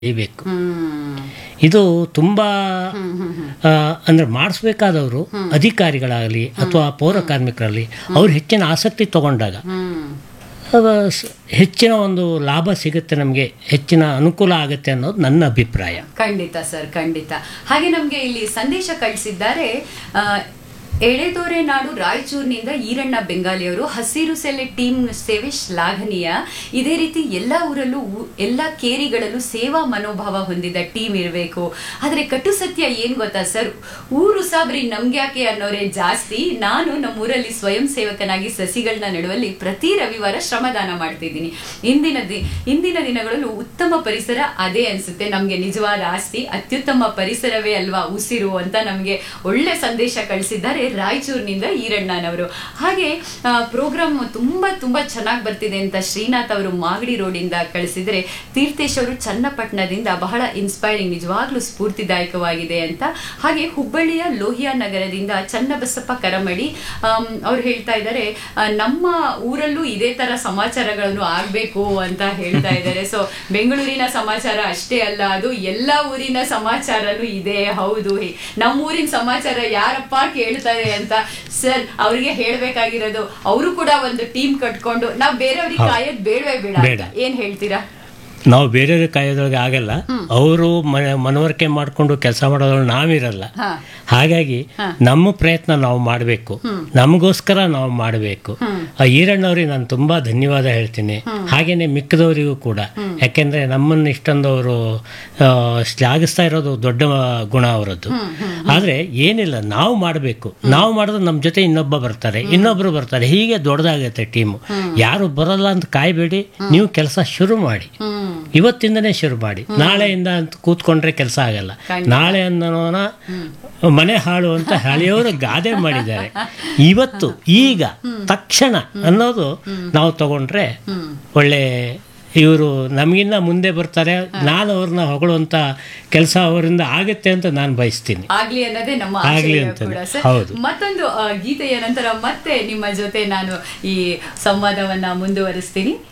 ಇಬೇಕು ಹ್ಮ್ ಇದು ತುಂಬಾ ಹ್ಮ್ ಹ್ಮ್ ಹ್ಮ್ ಆ, ಅಂದ್ರೆ ಮಾಡಿಸ್ಬೇಕಾದವರು ಅಧಿಕಾರಿಗಳಾಗಲಿ ಅಥವಾ ಪೌರ ಕಾರ್ಮಿಕರಲ್ಲಿ ಅವ್ರು ಹೆಚ್ಚಿನ ಆಸಕ್ತಿ ತಗೊಂಡಾಗ ಹ್ಮ್ ಅವ ಸ್- ಹೆಚ್ಚಿನ ಒಂದು ಲಾಭ ಸಿಗುತ್ತೆ ನಮಗೆ ಹೆಚ್ಚಿನ ಅನುಕೂಲ ಆಗುತ್ತೆ ಅನ್ನೋದು ನನ್ನ ಅಭಿಪ್ರಾಯ ಖಂಡಿತ ಸರ್ ಖಂಡಿತ ಹಾಗೆ ನಮ್ಗೆ ಇಲ್ಲಿ ಸಂದೇಶ ಕಳಿಸಿದ್ದಾರೆ ಆ, ಎಳೆದೊರೆ ನಾಡು ರಾಯಚೂರಿನಿಂದ ಈರಣ್ಣ ಬೆಂಗಾಲಿಯವರು ಹಸಿರು ಸೆಲೆ ಟೀಮ್ ಸೇವೆ ಶ್ಲಾಘನೀಯ ಇದೇ ರೀತಿ ಎಲ್ಲ ಊರಲ್ಲೂ ಊ- ಎಲ್ಲ ಕೇರಿಗಳಲ್ಲೂ ಸೇವಾ ಮನೋಭಾವ ಹೊಂದಿದ ಟೀಮ್ ಇರಬೇಕು ಆದ್ರೆ ಕಟು ಸತ್ಯ ಏನ್ ಗೊತ್ತಾ ಸರ್ ಊರು ಸಾಬ್ರಿ ನಮ್ಗ್ಯಾಕೆ ಅನ್ನೋರೇ ಜಾಸ್ತಿ ನಾನು ನಮ್ಮ ಊರಲ್ಲಿ ಸ್ವಯಂ ಸೇವಕನಾಗಿ ಸಸಿಗಳನ್ನ ನೆಡುವಲ್ಲಿ ಪ್ರತಿ ರವಿವಾರ ಶ್ರಮದಾನ ಮಾಡ್ತಿದ್ದೀನಿ ಇಂದಿನ ದಿ ಇಂದಿನ ದಿನಗಳಲ್ಲೂ ಉತ್ತಮ ಪರಿಸರ ಅದೇ ಅನ್ಸುತ್ತೆ ನಮ್ಗೆ ನಿಜವಾದ ಆಸ್ತಿ ಅತ್ಯುತ್ತಮ ಪರಿಸರವೇ ಅಲ್ವಾ ಉಸಿರು ಅಂತ ನಮ್ಗೆ ಒಳ್ಳೆ ಸಂದೇಶ ಕಳಿಸಿದ್ದಾರೆ ರಾಯಚೂರಿನಿಂದ ಈರಣ್ಣನವರು ಹಾಗೆ ಪ್ರೋಗ್ರಾಮ್ ತುಂಬಾ ತುಂಬಾ ಚೆನ್ನಾಗಿ ಬರ್ತಿದೆ ಅಂತ ಶ್ರೀನಾಥ್ ಅವರು ಮಾಗಡಿ ರೋಡಿಂದ ಕಳಿಸಿದ್ರೆ ತೀರ್ಥೇಶ್ ಅವರು ಚನ್ನಪಟ್ಟಣದಿಂದ ಬಹಳ ಇನ್ಸ್ಪೈರಿಂಗ್ ನಿಜವಾಗ್ಲೂ ಸ್ಫೂರ್ತಿದಾಯಕವಾಗಿದೆ ಅಂತ ಹಾಗೆ ಹುಬ್ಬಳ್ಳಿಯ ಲೋಹಿಯಾ ನಗರದಿಂದ ಚನ್ನಬಸಪ್ಪ ಕರಮಡಿ ಆಮ್, ಅವ್ರು ಹೇಳ್ತಾ ಇದ್ದಾರೆ ಆ, ನಮ್ಮ ಊರಲ್ಲೂ ಇದೇ ತರ ಸಮಾಚಾರಗಳನ್ನು ಆಗ್ಬೇಕು ಅಂತ ಹೇಳ್ತಾ ಇದ್ದಾರೆ ಸೊ ಬೆಂಗಳೂರಿನ ಸಮಾಚಾರ ಅಷ್ಟೇ ಅಲ್ಲ ಅದು ಎಲ್ಲಾ ಊರಿನ ಸಮಾಚಾರನೂ ಇದೆ ಹೌದು ಹೇ- ನಮ್ಮ ಊರಿನ ಸಮಾಚಾರ ಯಾರಪ್ಪ ಕೇಳ್ತಾರೆ ಅಂತ ಸರ್ ಅವ್ರಿಗೆ ಹೇಳ್ಬೇಕಾಗಿರೋದು ಅವರು ಕೂಡ ಒಂದು ಟೀಮ್ ಕಟ್ಕೊಂಡು ನಾವ್ ಬೇರೆಯವ್ರಿಗೆ ಹೌದು. ಕಾಯೋದ್ ಬೇಡವೇ ಬೇಡ ಬೇಡ. ಅಂತ. ಏನ್ ಹೇಳ್ತೀರಾ ನಾವು ಬೇರೆಯವ್ರ ಕಾಯೋದ್ರೊಳಗೆ ಆಗಲ್ಲ ಅವರು ಮನವರಿಕೆ ಮಾಡಿಕೊಂಡು ಕೆಲಸ ಮಾಡೋದ್ರಲ್ಲಿ ನಾವಿರಲ್ಲ ಹಾ ಹಾಗಾಗಿ ಹಾ. ನಮ್ಮ ಪ್ರಯತ್ನ ನಾವು ಮಾಡಬೇಕು ನಮಗೋಸ್ಕರ ನಾವು ಮಾಡಬೇಕು ಆ ಈರಣ್ಣವ್ರಿಗೆ ನಾನು ತುಂಬಾ ಧನ್ಯವಾದ ಹೇಳ್ತೀನಿ ಹಾಗೇನೆ ಮಿಕ್ಕದವರಿಗೂ ಕೂಡ ಯಾಕೆಂದ್ರೆ ನಮ್ಮನ್ನು ಇಷ್ಟೊಂದು ಅವರು ಶ್ಲಾಘಿಸ್ತಾ ಇರೋದು ದೊಡ್ಡ ಗುಣ ಅವರದ್ದು ಆದ್ರೆ ಏನಿಲ್ಲ ನಾವು ಮಾಡಬೇಕು ನಾವು ಮಾಡಿದ್ರೆ ನಮ್ಮ ಜೊತೆ ಇನ್ನೊಬ್ಬ ಬರ್ತಾರೆ ಇನ್ನೊಬ್ರು ಬರ್ತಾರೆ ಹೀಗೆ ದೊಡ್ಡದಾಗತ್ತೆ ಟೀಮು ಯಾರು ಬರಲ್ಲ ಅಂತ ಕಾಯ್ಬೇಡಿ ನೀವು ಕೆಲಸ ಶುರು ಮಾಡಿ ಹ್ಮ್ ಇವತ್ತಿಂದನೇ ಶುರು ಮಾಡಿ ನಾಳೆಯಿಂದ ಅಂತ ಕೂತ್ಕೊಂಡ್ರೆ ಕೆಲಸ ಆಗಲ್ಲ ಖಂಡಿತ. ನಾಳೆ ಅನ್ನೋನ ಮನೆ ಹಾಳು ಅಂತ ಹಳೆಯವರು ಗಾದೆ ಮಾಡಿದ್ದಾರೆ ಇವತ್ತು ಈಗ ತಕ್ಷಣ ಅನ್ನೋದು ನಾವು ತಗೊಂಡ್ರೆ ಒಳ್ಳೆ ಇವರು ನಮಗಿನ್ನ ಮುಂದೆ ಬರ್ತಾರೆ ನಾನು ಅವ್ರನ್ನ ಹೊಗಳುವಂತ ಕೆಲಸ ಅವರಿಂದ ಆಗುತ್ತೆ ಅಂತ ನಾನು ಬಯಸ್ತೀನಿ ಆಗ್ಲಿ ಅನ್ನೋದೇ ನಮ್ಮ ಆಗ್ಲಿ ಆಶಯ ಅಂತಾನೆ. ಕೂಡ ಸರ್ ಹೌದು. ಮತ್ತೊಂದು ಆ, ಗೀತೆಯ ನಂತರ ಮತ್ತೆ ನಿಮ್ಮ ಜೊತೆ ನಾನು ಈ ಸಂವಾದವನ್ನ ಮುಂದುವರಿಸ್ತೀನಿ